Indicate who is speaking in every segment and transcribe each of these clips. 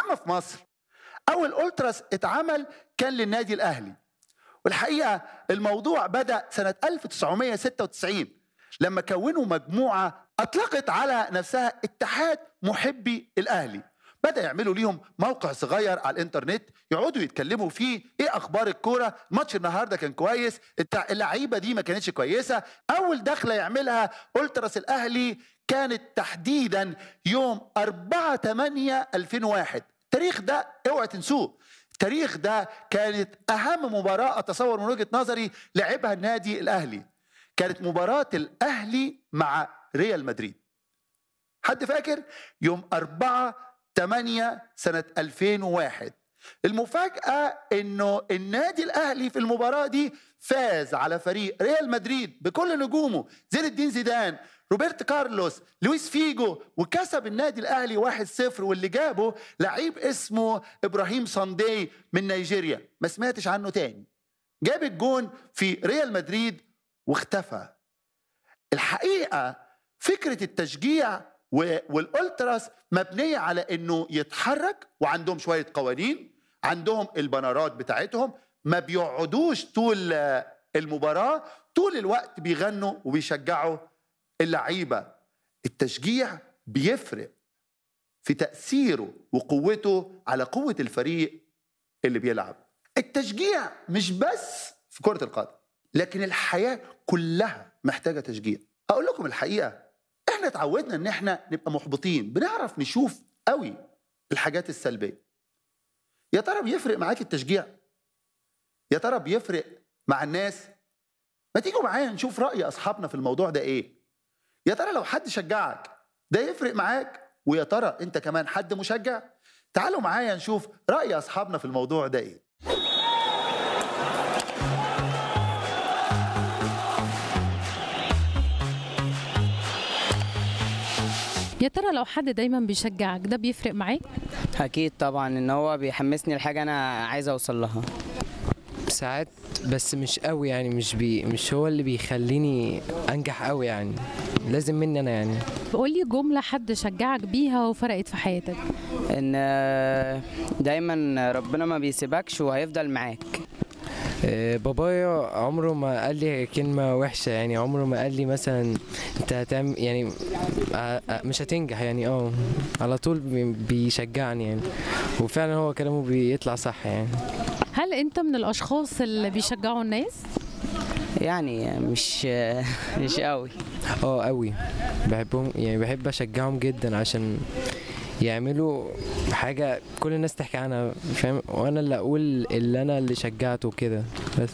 Speaker 1: عامه في مصر اول التراس اتعمل كان للنادي الاهلي والحقيقه الموضوع بدا سنه 1996 لما كونوا مجموعه اطلقت على نفسها اتحاد محبي الاهلي بدا يعملوا ليهم موقع صغير على الانترنت يقعدوا يتكلموا فيه ايه اخبار الكوره ماتش النهارده كان كويس التع- اللعيبه دي ما كانتش كويسه اول دخله يعملها التراس الاهلي كانت تحديدا يوم 4 8 2001 التاريخ ده اوعى تنسوه التاريخ ده كانت اهم مباراه اتصور من وجهه نظري لعبها النادي الاهلي كانت مباراه الاهلي مع ريال مدريد حد فاكر يوم 4 8 سنة 2001 المفاجأة انه النادي الاهلي في المباراة دي فاز على فريق ريال مدريد بكل نجومه زين الدين زيدان روبرت كارلوس لويس فيجو وكسب النادي الاهلي 1-0 واللي جابه لعيب اسمه ابراهيم صندي من نيجيريا ما سمعتش عنه تاني جاب الجون في ريال مدريد واختفى الحقيقه فكره التشجيع و- والالتراس مبنيه على انه يتحرك وعندهم شويه قوانين عندهم البنرات بتاعتهم ما بيقعدوش طول آه، المباراه طول الوقت بيغنوا وبيشجعوا اللعيبه التشجيع بيفرق في تاثيره وقوته على قوه الفريق اللي بيلعب التشجيع مش بس في كره القدم لكن الحياه كلها محتاجه تشجيع اقول لكم الحقيقه احنا اتعودنا ان احنا نبقى محبطين بنعرف نشوف قوي الحاجات السلبيه يا ترى بيفرق معاك التشجيع يا ترى بيفرق مع الناس ما تيجوا معايا نشوف راي اصحابنا في الموضوع ده ايه يا ترى لو حد شجعك ده يفرق معاك ويا ترى انت كمان حد مشجع تعالوا معايا نشوف راي اصحابنا في الموضوع ده ايه
Speaker 2: يا ترى لو حد دايما بيشجعك ده بيفرق معاك
Speaker 3: اكيد طبعا ان هو بيحمسني لحاجه انا عايز اوصل لها
Speaker 4: ساعات بس مش قوي يعني مش بي مش هو اللي بيخليني انجح قوي يعني لازم مني انا يعني
Speaker 2: قولي جملة حد شجعك بيها وفرقت في حياتك
Speaker 3: ان آه، دايما ربنا ما بيسيبكش وهيفضل معاك
Speaker 4: آه، بابايا عمره ما قال لي كلمة وحشة يعني عمره ما قال لي مثلا انت هتعمل يعني آه، آه، مش هتنجح يعني اه على طول بي- بيشجعني يعني وفعلا هو كلامه بيطلع صح يعني
Speaker 2: هل انت من الاشخاص اللي بيشجعوا الناس
Speaker 3: يعني مش مش قوي
Speaker 4: اه قوي بحبهم يعني بحب اشجعهم جدا عشان يعملوا حاجة كل الناس تحكي عنها فاهم وانا اللي اقول اللي انا اللي شجعته كده بس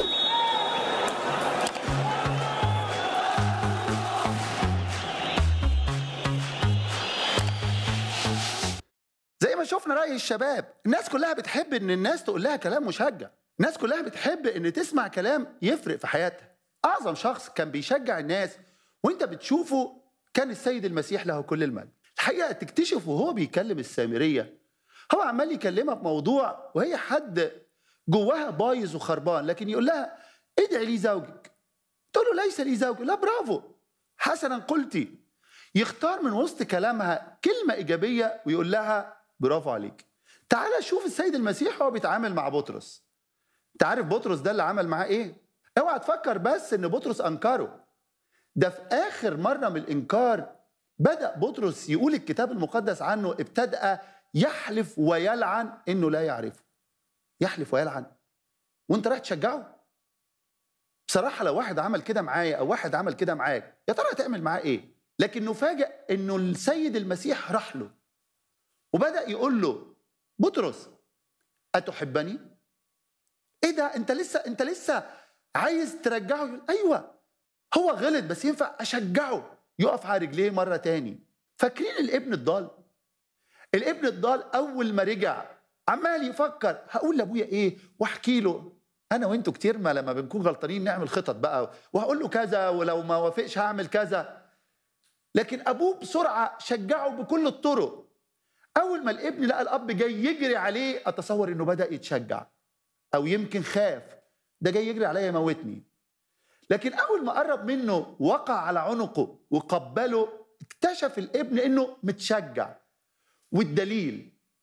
Speaker 1: زي ما شفنا رأي الشباب الناس كلها بتحب ان الناس تقول لها كلام مشجع الناس كلها بتحب ان تسمع كلام يفرق في حياتها اعظم شخص كان بيشجع الناس وانت بتشوفه كان السيد المسيح له كل المجد الحقيقة تكتشف وهو بيكلم السامرية هو عمال يكلمها بموضوع وهي حد جواها بايظ وخربان لكن يقول لها ادعي لي زوجك تقول له ليس لي زوج لا برافو حسنا قلتي يختار من وسط كلامها كلمة إيجابية ويقول لها برافو عليك تعال شوف السيد المسيح وهو بيتعامل مع بطرس انت عارف بطرس ده اللي عمل معاه ايه اوعى تفكر بس ان بطرس انكره ده في اخر مره من الانكار بدا بطرس يقول الكتاب المقدس عنه ابتدأ يحلف ويلعن انه لا يعرفه يحلف ويلعن وانت رايح تشجعه بصراحه لو واحد عمل كده معايا او واحد عمل كده معاك يا ترى هتعمل معاه ايه لكن نفاجئ انه السيد المسيح راح له وبدا يقول له بطرس اتحبني ايه ده انت لسه انت لسه عايز ترجعه يقول ايوه هو غلط بس ينفع اشجعه يقف على رجليه مره تاني فاكرين الابن الضال الابن الضال اول ما رجع عمال يفكر هقول لابويا ايه واحكي له انا وانتوا كتير ما لما بنكون غلطانين نعمل خطط بقى وهقول له كذا ولو ما وافقش هعمل كذا لكن ابوه بسرعه شجعه بكل الطرق اول ما الابن لقى الاب جاي يجري عليه اتصور انه بدا يتشجع او يمكن خاف ده جاي يجري عليا يموتني لكن اول ما قرب منه وقع على عنقه وقبله اكتشف الابن انه متشجع والدليل